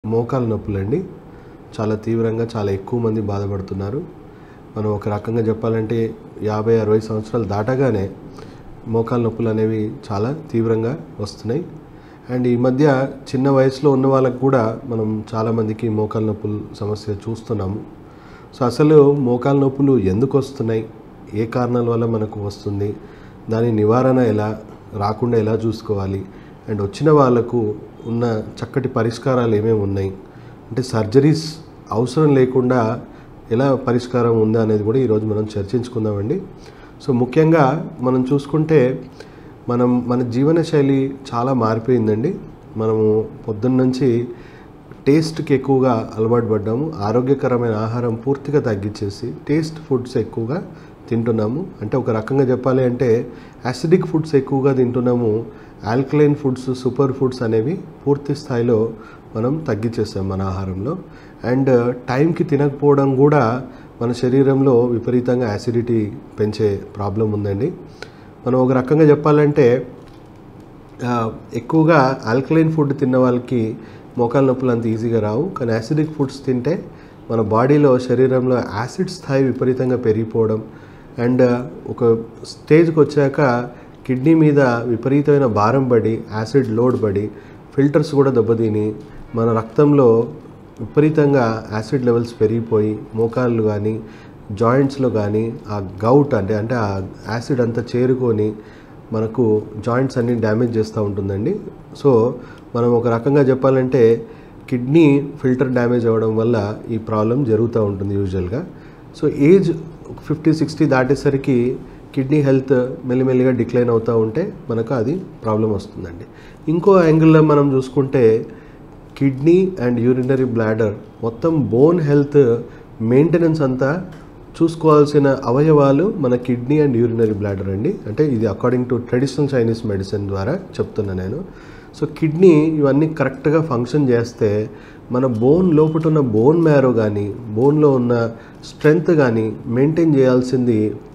మోకాలు నొప్పులండి చాలా తీవ్రంగా చాలా ఎక్కువ మంది బాధపడుతున్నారు మనం ఒక రకంగా చెప్పాలంటే యాభై అరవై సంవత్సరాలు దాటగానే మోకాలు నొప్పులు అనేవి చాలా తీవ్రంగా వస్తున్నాయి అండ్ ఈ మధ్య చిన్న వయసులో ఉన్న వాళ్ళకు కూడా మనం చాలామందికి మోకాలు నొప్పులు సమస్య చూస్తున్నాము సో అసలు మోకాలు నొప్పులు ఎందుకు వస్తున్నాయి ఏ కారణాల వల్ల మనకు వస్తుంది దాని నివారణ ఎలా రాకుండా ఎలా చూసుకోవాలి అండ్ వచ్చిన వాళ్ళకు ఉన్న చక్కటి పరిష్కారాలు ఏమేమి ఉన్నాయి అంటే సర్జరీస్ అవసరం లేకుండా ఎలా పరిష్కారం ఉందా అనేది కూడా ఈరోజు మనం చర్చించుకుందామండి సో ముఖ్యంగా మనం చూసుకుంటే మనం మన జీవనశైలి చాలా మారిపోయిందండి మనము పొద్దున్న నుంచి టేస్ట్కి ఎక్కువగా అలవాటు పడ్డాము ఆరోగ్యకరమైన ఆహారం పూర్తిగా తగ్గించేసి టేస్ట్ ఫుడ్స్ ఎక్కువగా తింటున్నాము అంటే ఒక రకంగా చెప్పాలి అంటే యాసిడిక్ ఫుడ్స్ ఎక్కువగా తింటున్నాము ఆల్కలైన్ ఫుడ్స్ సూపర్ ఫుడ్స్ అనేవి పూర్తి స్థాయిలో మనం తగ్గించేస్తాం మన ఆహారంలో అండ్ టైంకి తినకపోవడం కూడా మన శరీరంలో విపరీతంగా యాసిడిటీ పెంచే ప్రాబ్లం ఉందండి మనం ఒక రకంగా చెప్పాలంటే ఆ, ఎక్కువగా ఆల్కలైన్ ఫుడ్ తిన్న వాళ్ళకి మోకాలు నొప్పులు అంత ఈజీగా రావు కానీ యాసిడిక్ ఫుడ్స్ తింటే మన బాడీలో శరీరంలో యాసిడ్ స్థాయి విపరీతంగా పెరిగిపోవడం అండ్ ఒక స్టేజ్కి వచ్చాక కిడ్నీ మీద విపరీతమైన భారం పడి యాసిడ్ లోడ్ పడి ఫిల్టర్స్ కూడా దెబ్బతిని మన రక్తంలో విపరీతంగా యాసిడ్ లెవెల్స్ పెరిగిపోయి మోకాళ్ళు కానీ జాయింట్స్లో కానీ ఆ గౌట్ అంటే అంటే ఆ యాసిడ్ అంతా చేరుకొని మనకు జాయింట్స్ అన్ని డ్యామేజ్ చేస్తూ ఉంటుందండి సో మనం ఒక రకంగా చెప్పాలంటే కిడ్నీ ఫిల్టర్ డ్యామేజ్ అవ్వడం వల్ల ఈ ప్రాబ్లం జరుగుతూ ఉంటుంది యూజువల్గా సో ఏజ్ ఫిఫ్టీ సిక్స్టీ దాటేసరికి కిడ్నీ హెల్త్ మెల్లిమెల్లిగా డిక్లైన్ అవుతూ ఉంటే మనకు అది ప్రాబ్లం వస్తుందండి ఇంకో యాంగిల్లో మనం చూసుకుంటే కిడ్నీ అండ్ యూరినరీ బ్లాడర్ మొత్తం బోన్ హెల్త్ మెయింటెనెన్స్ అంతా చూసుకోవాల్సిన అవయవాలు మన కిడ్నీ అండ్ యూరినరీ బ్లాడర్ అండి అంటే ఇది according to traditional Chinese medicine ద్వారా చెప్తున్నా నేను సో కిడ్నీ ఇవన్నీ కరెక్ట్గా ఫంక్షన్ చేస్తే మన బోన్ లోపల ఉన్న బోన్ మ్యారో కానీ బోన్లో ఉన్న స్ట్రెంగ్త్ కానీ మెయింటైన్ చేయాల్సింది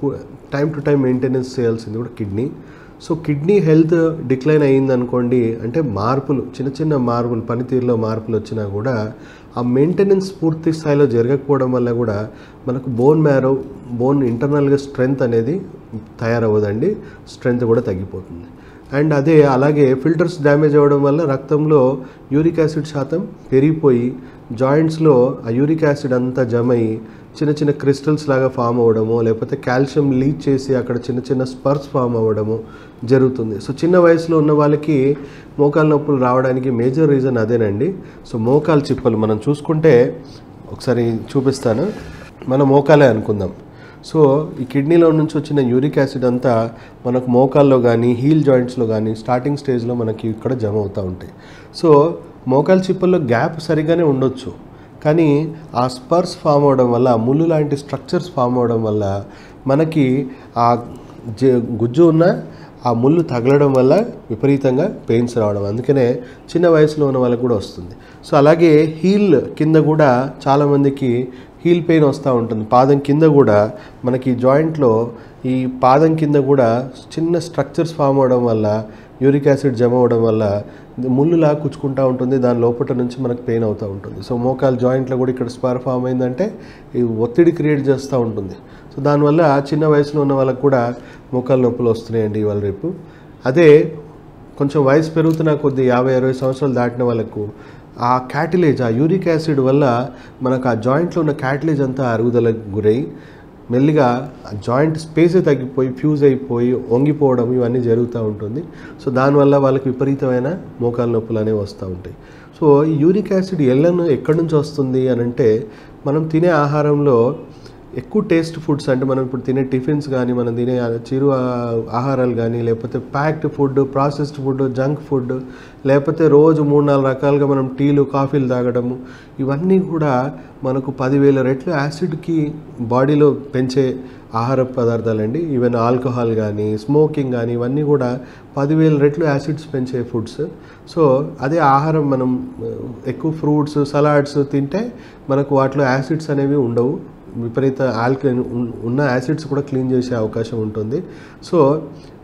టైం టు టైం మెయింటెనెన్స్ చేయాల్సింది కూడా kidney so kidney health decline అయ్యింది అనుకోండి అంటే మార్పులు చిన్న చిన్న మార్పులు పనితీరులో మార్పులు వచ్చినా కూడా ఆ మెయింటెనెన్స్ పూర్తి స్థాయిలో జరగకపోవడం వల్ల కూడా మనకు బోన్ మ్యారో బోన్ ఇంటర్నల్గా స్ట్రెంగ్త్ అనేది తయారవ్వదండి స్ట్రెంగ్త్ కూడా తగ్గిపోతుంది అండ్ అదే అలాగే ఫిల్టర్స్ డ్యామేజ్ అవ్వడం వల్ల రక్తంలో యూరిక్ యాసిడ్ శాతం పెరిగిపోయి జాయింట్స్లో ఆ యూరిక్ యాసిడ్ అంతా జమ అయ్యి చిన్న చిన్న క్రిస్టల్స్ లాగా ఫామ్ అవ్వడము లేకపోతే కాల్షియం లీచ్ చేసి అక్కడ చిన్న చిన్న స్పర్స్ ఫామ్ అవ్వడము జరుగుతుంది సో చిన్న వయసులో ఉన్న వాళ్ళకి మోకాలు నొప్పులు రావడానికి మేజర్ రీజన్ అదేనండి సో మోకాలు చిప్పలు మనం చూసుకుంటే ఒకసారి చూపిస్తాను మన మోకాలే అనుకుందాం సో ఈ కిడ్నీలో నుంచి వచ్చిన యూరిక్ యాసిడ్ అంతా మనకు మోకాల్లో కానీ హీల్ జాయింట్స్లో కానీ స్టార్టింగ్ స్టేజ్లో మనకి ఇక్కడ జమ అవుతూ ఉంటాయి సో మోకాలు చిప్పల్లో గ్యాప్ సరిగానే ఉండొచ్చు కానీ ఆ స్పర్స్ ఫామ్ అవడం వల్ల ఆ ముళ్ళు లాంటి స్ట్రక్చర్స్ ఫామ్ అవడం వల్ల మనకి ఆ జ- గుజ్జు ఉన్న ఆ ముళ్ళు తగలడం వల్ల విపరీతంగా పెయిన్స్ రావడం అందుకనే చిన్న వయసులో ఉన్న వాళ్ళకి కూడా వస్తుంది సో అలాగే హీల్ కింద కూడా చాలామందికి హీల్ పెయిన్ వస్తూ ఉంటుంది పాదం కింద కూడా మనకి జాయింట్లో ఈ పాదం కింద కూడా చిన్న స్ట్రక్చర్స్ ఫామ్ అవడం వల్ల యూరిక్ యాసిడ్ జమ అవడం వల్ల ముళ్ళులా కుచ్చుకుంటూ ఉంటుంది దాని లోపల నుంచి మనకు పెయిన్ అవుతూ ఉంటుంది సో మోకాలు జాయింట్లో కూడా ఇక్కడ స్పార్ ఫామ్ అయిందంటే ఈ ఒత్తిడి క్రియేట్ చేస్తూ ఉంటుంది సో దానివల్ల చిన్న వయసులో ఉన్న వాళ్ళకు కూడా మోకాలు నొప్పులు వస్తున్నాయండి ఇవాళ రేపు అదే కొంచెం వయసు పెరుగుతున్న కొద్ది యాభై అరవై సంవత్సరాలు దాటిన వాళ్ళకు ఆ క్యాటిలేజ్ ఆ యూరిక్ యాసిడ్ వల్ల మనకు ఆ జాయింట్లో ఉన్న క్యాటిలేజ్ అంతా అరుగుదలకు గురై మెల్లిగా ఆ జాయింట్ స్పేసే తగ్గిపోయి ఫ్యూజ్ అయిపోయి వంగిపోవడం ఇవన్నీ జరుగుతూ ఉంటుంది సో దానివల్ల వాళ్ళకి విపరీతమైన మోకాలు నొప్పులు అనేవి వస్తూ ఉంటాయి సో ఈ యూరిక్ యాసిడ్ ఎల్లను ఎక్కడి నుంచి వస్తుంది అని అంటే మనం తినే ఆహారంలో ఎక్కువ టేస్ట్ ఫుడ్స్ అంటే మనం ఇప్పుడు తినే టిఫిన్స్ కానీ మనం తినే ఆ చిరు ఆ- ఆహారాలు కానీ లేకపోతే packed food processed food junk food లేకపోతే రోజు మూడు నాలుగు రకాలుగా మనం టీలు కాఫీలు తాగడము ఇవన్నీ కూడా మనకు పదివేల రెట్లు యాసిడ్కి బాడీలో పెంచే ఆహార పదార్థాలండి ఈవెన్ ఆల్కహాల్ కానీ స్మోకింగ్ కానీ ఇవన్నీ కూడా పదివేల రెట్లు యాసిడ్స్ పెంచే ఫుడ్స్ సో అదే ఆహారం మనం ఆ, ఎక్కువ ఫ్రూట్స్ సలాడ్స్ తింటే మనకు వాటిలో యాసిడ్స్ అనేవి ఉండవు విపరీత ఆల్కలైన్ ఉన్న యాసిడ్స్ కూడా క్లీన్ చేసే అవకాశం ఉంటుంది సో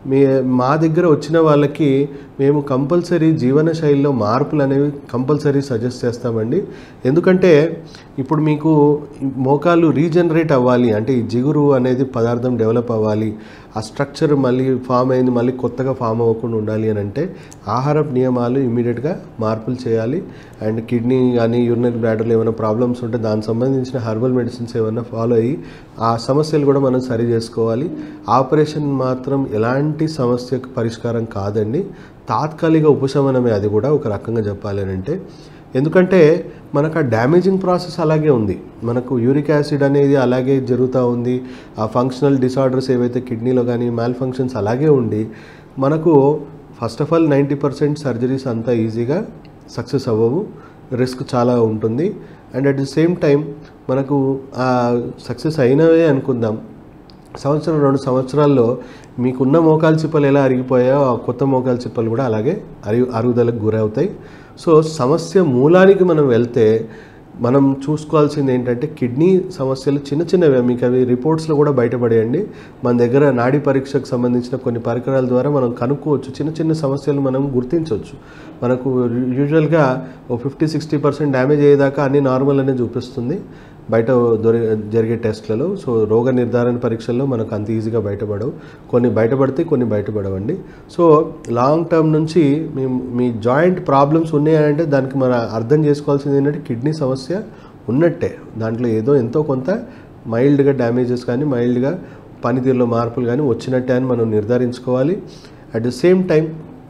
మీ మా దగ్గర వచ్చిన వాళ్ళకి మేము కంపల్సరీ జీవన శైలిలో మార్పులు అనేవి కంపల్సరీ సజెస్ట్ చేస్తామండి ఎందుకంటే ఇప్పుడు మీకు ఈ మోకాలు రీజనరేట్ అవ్వాలి అంటే ఈ జిగురు అనేది పదార్థం డెవలప్ అవ్వాలి ఆ స్ట్రక్చర్ మళ్ళీ ఫామ్ అయింది మళ్ళీ కొత్తగా ఫామ్ అవ్వకుండా ఉండాలి అని అంటే ఆహారపు నియమాలు ఇమీడియట్గా మార్పులు చేయాలి అండ్ కిడ్నీ కానీ యూరినరీ బ్లాడర్లో ఏమైనా ప్రాబ్లమ్స్ ఉంటే దానికి సంబంధించిన హెర్బల్ మెడిసిన్స్ ఏమైనా ఫాలో అయ్యి ఆ సమస్యలు కూడా మనం సరి చేసుకోవాలి ఆపరేషన్ మాత్రం ఎలాంటి సమస్యకు పరిష్కారం కాదండి తాత్కాలిక ఉపశమనమే అది కూడా ఒక రకంగా చెప్పాలి అని అంటే ఎందుకంటే మనకు ఆ డ్యామేజింగ్ ప్రాసెస్ అలాగే ఉంది మనకు యూరిక్ యాసిడ్ అనేది అలాగే జరుగుతూ ఉంది ఆ ఫంక్షనల్ డిసార్డర్స్ ఏవైతే కిడ్నీలో కానీ మాల్ ఫంక్షన్స్ అలాగే ఉండి మనకు first of all ninety percent surgeries అంతా ఈజీగా సక్సెస్ అవ్వవు రిస్క్ చాలా ఉంటుంది and at the same time మనకు సక్సెస్ అయినవే అనుకుందాం సంవత్సరం రెండు సంవత్సరాల్లో మీకున్న మోకాలు చిప్పలు ఎలా అరిగిపోయాయో ఆ కొత్త మోకాలు చిప్పలు కూడా అలాగే అరి అరుగుదలకు గురవుతాయి సో సమస్య మూలానికి మనం వెళ్తే మనం చూసుకోవాల్సింది ఏంటంటే కిడ్నీ సమస్యలు చిన్న చిన్నవే మీకు అవి రిపోర్ట్స్లో కూడా బయటపడేయండి మన దగ్గర నాడీ పరీక్షకు సంబంధించిన కొన్ని పరికరాల ద్వారా మనం కనుక్కోవచ్చు చిన్న చిన్న సమస్యలు మనం గుర్తించవచ్చు మనకు యూజువల్గా ఓ ఫిఫ్టీ సిక్స్టీ పర్సెంట్ డ్యామేజ్ అయ్యేదాకా అన్ని నార్మల్ అనే చూపిస్తుంది బయట దొరి జరిగే టెస్ట్లలో సో రోగ నిర్ధారణ పరీక్షల్లో మనకు అంత ఈజీగా బయటపడవు కొన్ని బయటపడితే కొన్ని బయటపడవండి సో లాంగ్ టర్మ్ నుంచి మీ మీ జాయింట్ ప్రాబ్లమ్స్ ఉన్నాయంటే దానికి మన అర్థం చేసుకోవాల్సింది ఏంటంటే కిడ్నీ సమస్య ఉన్నట్టే దాంట్లో ఏదో ఎంతో కొంత మైల్డ్గా డ్యామేజెస్ కానీ మైల్డ్గా పనితీరులో మార్పులు కానీ వచ్చినట్టే అని మనం నిర్ధారించుకోవాలి అట్ ద సేమ్ టైం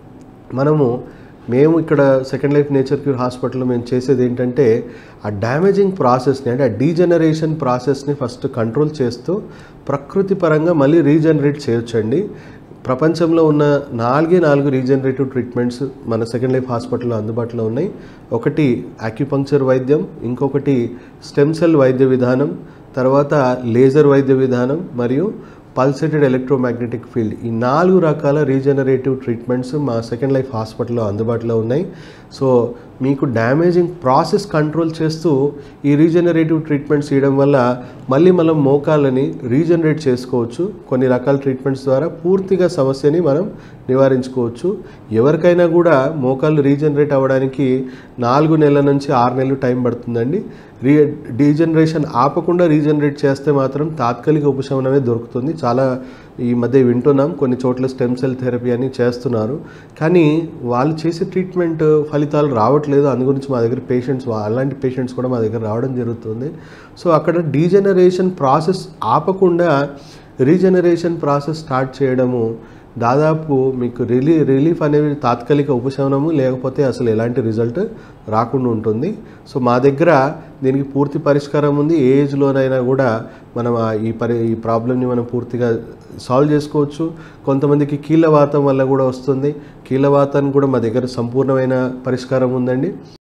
మనము మేము ఇక్కడ సెకండ్ లైఫ్ నేచర్ క్యూర్ హాస్పిటల్లో మేము చేసేది ఏంటంటే ఆ డ్యామేజింగ్ ప్రాసెస్ని అంటే ఆ డీజనరేషన్ ప్రాసెస్ని ఫస్ట్ కంట్రోల్ చేస్తూ ప్రకృతి పరంగా మళ్ళీ రీజనరేట్ చేయొచ్చండి ప్రపంచంలో ఉన్న నాలుగే నాలుగు రీజనరేటివ్ ట్రీట్మెంట్స్ మన సెకండ్ లైఫ్ హాస్పిటల్లో అందుబాటులో ఉన్నాయి ఒకటి ఆక్యుపంక్చర్ వైద్యం ఇంకొకటి స్టెమ్ సెల్ వైద్య విధానం తర్వాత లేజర్ వైద్య విధానం మరియు పల్సేటెడ్ ఎలక్ట్రోమాగ్నెటిక్ ఫీల్డ్ ఈ నాలుగు రకాల రీజనరేటివ్ ట్రీట్మెంట్స్ మా సెకండ్ లైఫ్ హాస్పిటల్లో అందుబాటులో ఉన్నాయి సో మీకు డ్యామేజింగ్ ప్రాసెస్ కంట్రోల్ చేస్తూ ఈ రీజనరేటివ్ ట్రీట్మెంట్స్ ఇవ్వడం వల్ల మళ్ళీ మనం మోకాళ్ళని రీజనరేట్ చేసుకోవచ్చు కొన్ని రకాల ట్రీట్మెంట్స్ ద్వారా పూర్తిగా సమస్యని మనం నివారించుకోవచ్చు ఎవరికైనా కూడా మోకాళ్ళు రీజనరేట్ అవ్వడానికి నాలుగు నెలల నుంచి ఆరు నెలలు టైం పడుతుందండి రీ డీజనరేషన్ ఆపకుండా రీజనరేట్ చేస్తే మాత్రం తాత్కాలిక ఉపశమనమే దొరుకుతుంది చాలా ఈ మధ్య వింటున్నాం కొన్ని చోట్ల స్టెమ్ సెల్ థెరపీ అని చేస్తున్నారు కానీ వాళ్ళు చేసే ట్రీట్మెంట్ ఫలితాలు రావట్లేదు అందు గురించి మా దగ్గర పేషెంట్స్ అలాంటి పేషెంట్స్ కూడా మా దగ్గర రావడం జరుగుతుంది సో అక్కడ డీజనరేషన్ ప్రాసెస్ ఆపకుండా రీజనరేషన్ ప్రాసెస్ స్టార్ట్ చేయడము దాదాపు మీకు రిలీ రిలీఫ్ అనేది తాత్కాలిక ఉపశమనము లేకపోతే అసలు ఎలాంటి రిజల్ట్ రాకుండా ఉంటుంది సో మా దగ్గర దీనికి పూర్తి పరిష్కారం ఉంది ఏ ఏజ్లోనైనా కూడా మనం ఆ ఈ పరి ఈ ప్రాబ్లమ్ని మనం పూర్తిగా సాల్వ్ చేసుకోవచ్చు కొంతమందికి కీళ్ళవాతం వల్ల కూడా వస్తుంది కీళ్ళవాతానికి కూడా మా దగ్గర సంపూర్ణమైన పరిష్కారం ఉందండి